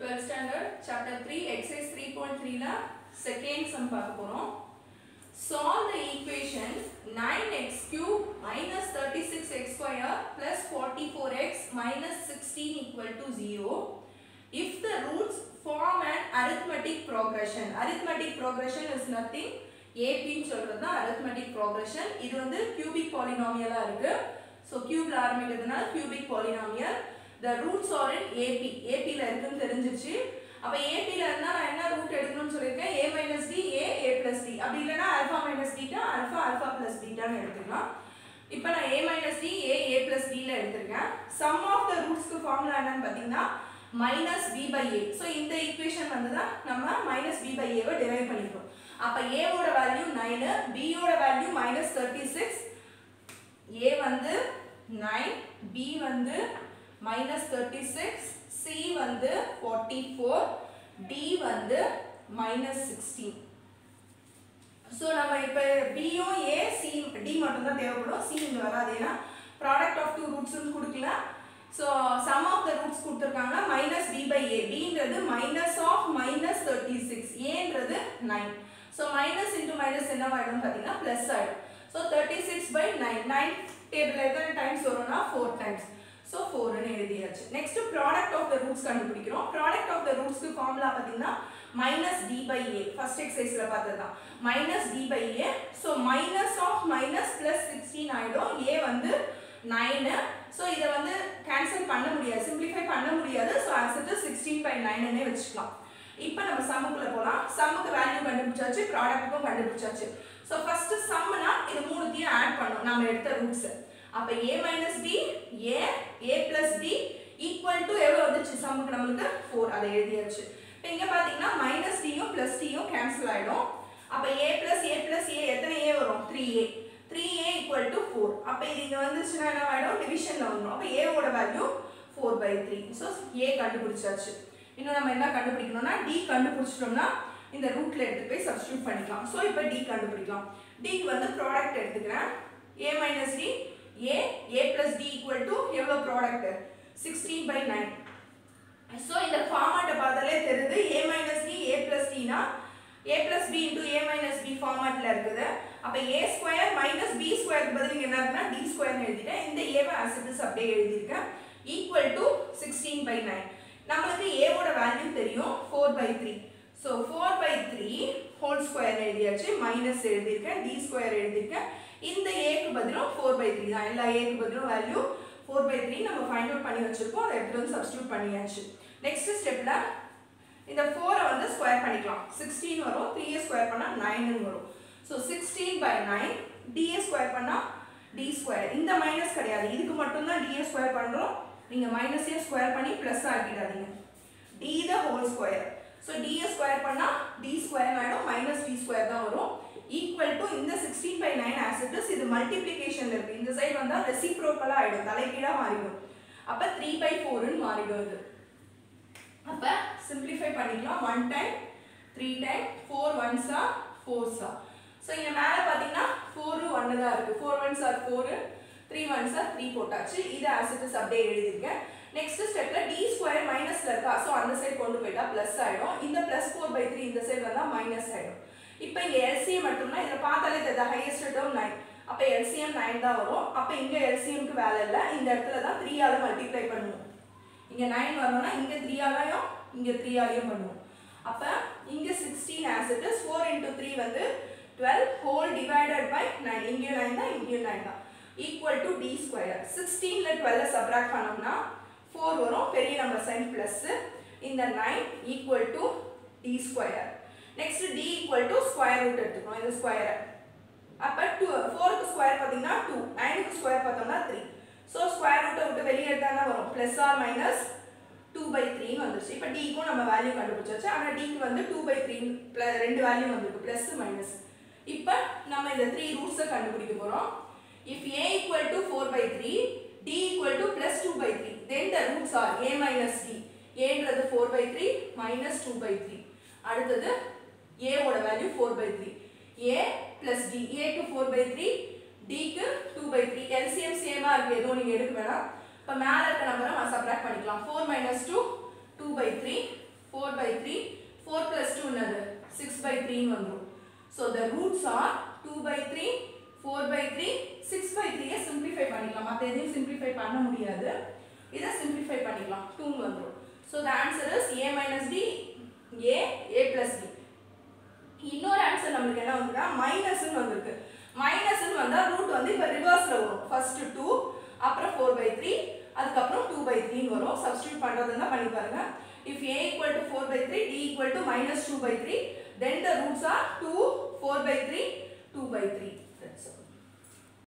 12th standard chapter 3 exercise 3.3 ல second sum பார்க்க போறோம் solve the equation 9x cube minus 36x square plus 44x minus 16 equal to 0 if the roots form an arithmetic progression arithmetic progression is nothing AP ன்னு சொல்றது தான் arithmetic progression இது வந்து cubic polynomial இருக்கு so கியூப்ல ஆரம்பிக்கிறதுனால cubic polynomial the roots are in AP AP ல இருக்குன்னு தெரிஞ்சிச்சு அப்ப AP ல இருந்தா நான் என்ன ரூட் எடுக்கணும்னு சொல்லியிருக்கேன் a minus d a a plus d அப்படி இல்லைன்னா alpha minus beta alpha alpha plus betaன்னு எடுத்துக்கலாம் இப்போ நான் a minus d a a plus d ல எடுத்திருக்கேன் sum of the rootsக்கு ஃபார்முலா என்னன்னு பார்த்தீங்கன்னா minus b by a so இந்த ஈக்குவேஷன் வந்து தான் நம்ம மைனஸ் பி பை ஏவை டிரைவ் பண்ணிக்கிறோம் அப்போ ஏவோட வேல்யூ நைனு பியோட value minus thirty six a வந்து நைன் பி வந்து மைனஸ் தேர்ட்டி சிக்ஸ் சி வந்து ஃபார்ட்டி ஃபோர் டி வந்து மைனஸ் சிக்ஸ்டீன் ஸோ நம்ம இப்போ பியும் ஏ சி டி மட்டும் தான் தேவைப்படும் சி இங்கே வராது ஏன்னா ப்ராடக்ட் ஆஃப் டூ ரூட்ஸ்னு கொடுக்கல so sum of the roots கொடுத்துருக்காங்க மைனஸ் பி பை ஏ பின்றது minus of minus thirty six ஏன்றது nine so minus into minus என்ன ஆகிடும் பார்த்தீங்கன்னா ப்ளஸ் ஆகிடும் so thirty six by nine nine table எத்தனை டைம்ஸ் வரும்னா ஃபோர் டைம்ஸ் ஸோ ஃபோர்னு எழுதியாச்சு next product of the roots கண்டுபிடிக்கிறோம் ப்ராடக்ட் ஆஃப் த ரூட்ஸ்க்கு ஃபார்முலா பார்த்தீங்கன்னா minus d by a first எக்ஸசைஸில் பார்த்தது தான் minus d by a so minus of minus plus sixteen ஆகிடும் ஏ வந்து நைனு ஸோ இதை வந்து கேன்சல் பண்ண முடியாது சிம்பிளிஃபை பண்ண முடியாது ஸோ ஆன்சர் சிக்ஸ்டீன் பை நைனுன்னே வச்சுக்கலாம் இப்போ நம்ம சம்முக்குள்ள போகலாம் சம்முக்கு வேல்யூ கண்டுபிடிச்சாச்சு ப்ராடக்ட்டுக்கும் கண்டுபிடிச்சாச்சு ஸோ ஃபர்ஸ்ட் சம்னா இது மூணுத்தையும் ஆட் பண்ணணும் நம்ம எடுத்த ரூட்ஸ் அப்போ a minus d a a plus d equal to எவ்வளோ வந்துச்சு சம்முக்கு நம்மளுக்கு ஃபோர் அதை எழுதியாச்சு இப்போ இங்கே பார்த்தீங்கன்னா மைனஸ் டியும் ப்ளஸ் டியும் கேன்சல் ஆகிடும் அப்போ ஏ ப்ளஸ் ஏ ப்ளஸ் ஏ எத்தனை ஏ வரும் three a three a equal to four அப்போ இது இங்கே வந்துச்சுன்னா என்ன ஆகிடும் டிவிஷனில் வந்துடும் அப்போ ஏவோட value four by three so a கண்டுபிடிச்சாச்சு இன்னும் நம்ம என்ன கண்டுபிடிக்கணும்னா டி கண்டுபிடிச்சிட்டோம்னா இந்த ரூட்ல எடுத்து போய் சப்ஸ்டியூட் பண்ணிக்கலாம் ஸோ இப்போ டி கண்டுபிடிக்கலாம் டிக்கு வந்து ப்ராடக்ட் எடுத்துக்கிறேன் a minus d a a plus d equal to எவ்வளோ product sixteen by nine so இந்த ஃபார்மாட்டை பார்த்தாலே தெரியுது a minus d a plus டினா a plus b into a minus b ஃபார்மாட்டில் இருக்குது அப்போ ஏ ஸ்கொயர் மைனஸ் பி ஸ்கொயருக்கு பதில் இங்கே என்ன இருக்குன்னா டி ஸ்கொயர்னு எழுதிட்டேன் இந்த ஏவை ஆசிட்ஸ் அப்படியே எழுதியிருக்கேன் equal to sixteen by nine நம்மளுக்கு ஏவோட வேல்யூ தெரியும் four by three so four by three whole square எழுதியாச்சு மைனஸ் எழுதியிருக்கேன் டி ஸ்கொயர் எழுதியிருக்கேன் இந்த ஏக்கு பதிலும் ஃபோர் பை த்ரீ தான் எல்லா ஏக்கு பதிலும் வேல்யூ ஃபோர் பை த்ரீ நம்ம ஃபைண்ட் அவுட் பண்ணி வச்சுருக்கோம் அதை எடுத்துகிட்டு வந்து சப்ஸ்டியூட் பண்ணியாச்சு நெக்ஸ்ட் ஸ்டெப்பில் இந்த ஃபோரை வந்து ஸ்கொயர் பண்ணிக்கலாம் சிக்ஸ்டீன் வரும் த்ரீயை ஸ்கொயர் பண்ணால் நைன்னு வரும் so sixteen by nine d a square பண்ணால் டி ஸ்கொயர் இந்த மைனஸ் கிடையாது இதுக்கு மட்டும்தான் டிஏ ஸ்கொயர் பண்ணுறோம் நீங்கள் மைனஸே ஸ்கொயர் பண்ணி ப்ளஸ் ஆக்கிடாதீங்க d the whole square so d a square பண்ணால் டி ஸ்கொயர் ஆகிடும் மைனஸ் டி ஸ்கொயர் தான் வரும் ஈக்குவல் டு இந்த சிக்ஸ்டீன் பை நைன் ஆசிட்ஸ் இது மல்டிப்ளிகேஷன் இருக்குது இந்த சைடு வந்தால் ரெசிப்ரோக்கலாக ஆகிடும் தலைகீழாக மாறிடும் அப்போ த்ரீ பை ஃபோருன்னு மாறிடும் இது அப்போ சிம்பிளிஃபை பண்ணிக்கலாம் one time three time four ஒன்ஸா ஃபோர்ஸா ஸோ இங்கே மேலே பார்த்தீங்கன்னா ஃபோரு ஒன்று தான் இருக்குது four ones or four three ones or three போட்டாச்சு இது ஆசிட்ஸ் அப்படியே எழுதியிருக்கேன் நெக்ஸ்ட் ஸ்டெப்பில் டி ஸ்கொயர் மைனஸில் இருக்கா ஸோ அந்த சைடு கொண்டு போயிட்டா ப்ளஸ் ஆகிடும் இந்த ப்ளஸ் ஃபோர் பை த்ரீ இந்த சைடு வந்தால் மைனஸ் ஆகிடும் இப்போ இங்கே எல்சிஎம் மட்டும்னா இதில் பார்த்தாலே தெரியுது ஹையஸ்ட் டேர்ம் நைன் அப்போ எல்சிஎம் நைன் தான் வரும் அப்போ இங்கே எல்சிஎம்க்கு வேலை இல்லை இந்த இடத்துல தான் த்ரீயால் மல்டிப்ளை பண்ணுவோம் இங்கே நைன் வரணும்னா இங்கே த்ரீயாலையும் இங்கே த்ரீயாலையும் பண்ணுவோம் அப்போ இங்கே சிக்ஸ்டீன் ஆசிட்ஸ் ஃபோர் இன்டூ த்ரீ வந்து twelve whole divided by nine இங்கேயும் நைன் தான் இங்கேயும் நைன் தான் ஈக்குவல் டு டி ஸ்கொயர் சிக்ஸ்டீனில் டுவெல்லை சப்ராக்ட் பண்ணோம்னா ஃபோர் வரும் பெரிய நம்பர் சைன் ப்ளஸ்ஸு இந்த nine equal to T square next T equal to square root எடுத்துக்கணும் இது ஸ்கொயரை அப்போ டூ ஃபோருக்கு ஸ்கொயர் பார்த்தீங்கன்னா டூ நைனுக்கு ஸ்கொயர் பார்த்தோம்னா த்ரீ ஸோ ஸ்கொயர் ரூட்டை விட்டு வெளியே எடுத்தால் தான் வரும் plus or minus two by த்ரீன்னு வந்துருச்சு இப்போ டிக்கும் நம்ம வேல்யூ கண்டுபிடிச்சாச்சு ஆனால் டிக்கு வந்து டூ பை த்ரீ ப்ளஸ் ரெண்டு வேல்யூ வந்துருக்கு ப்ளஸ் மைனஸ் இப்போ நம்ம இந்த த்ரீ ரூட்ஸை கண்டுபிடிக்க போகிறோம் if a equal to four by three d equal to plus two by three then the roots are a minus d ஏன்றது four by three minus two by three அடுத்தது ஏவோட value four by three a plus d ஏக்கு four by three டிக்கு two by three LCM சேமாக இருக்குது எதுவும் நீங்கள் எடுக்க வேணாம் இப்போ மேலே இருக்க நம்பரை நான் சப்ராக்ட் பண்ணிக்கலாம் four minus two two by three த்ரீன்னு வந்துடும் so the roots are two by three four by three six by த்ரீயை சிம்பிளிஃபை பண்ணிக்கலாம் மற்ற எதையும் சிம்பிளிஃபை பண்ண முடியாது இதை சிம்பிளிஃபை பண்ணிக்கலாம் டூன்னு வந்துடும் so the answer is a minus d a a plus d இன்னொரு ஆன்சர் நம்மளுக்கு என்ன வந்துருக்கா மைனஸ்னு வந்திருக்கு மைனஸ்னு வந்தால் ரூட் வந்து இப்போ ரிவர்ஸில் வரும் ஃபர்ஸ்ட் டூ அப்புறம் ஃபோர் பை த்ரீ அதுக்கப்புறம் டூ பை த்ரீன்னு வரும் சப்ஸ்டியூட் பண்ணுறதுன்னா பண்ணி பாருங்க if a equal to four by three d equal to minus two by three then the roots are two four by three two by three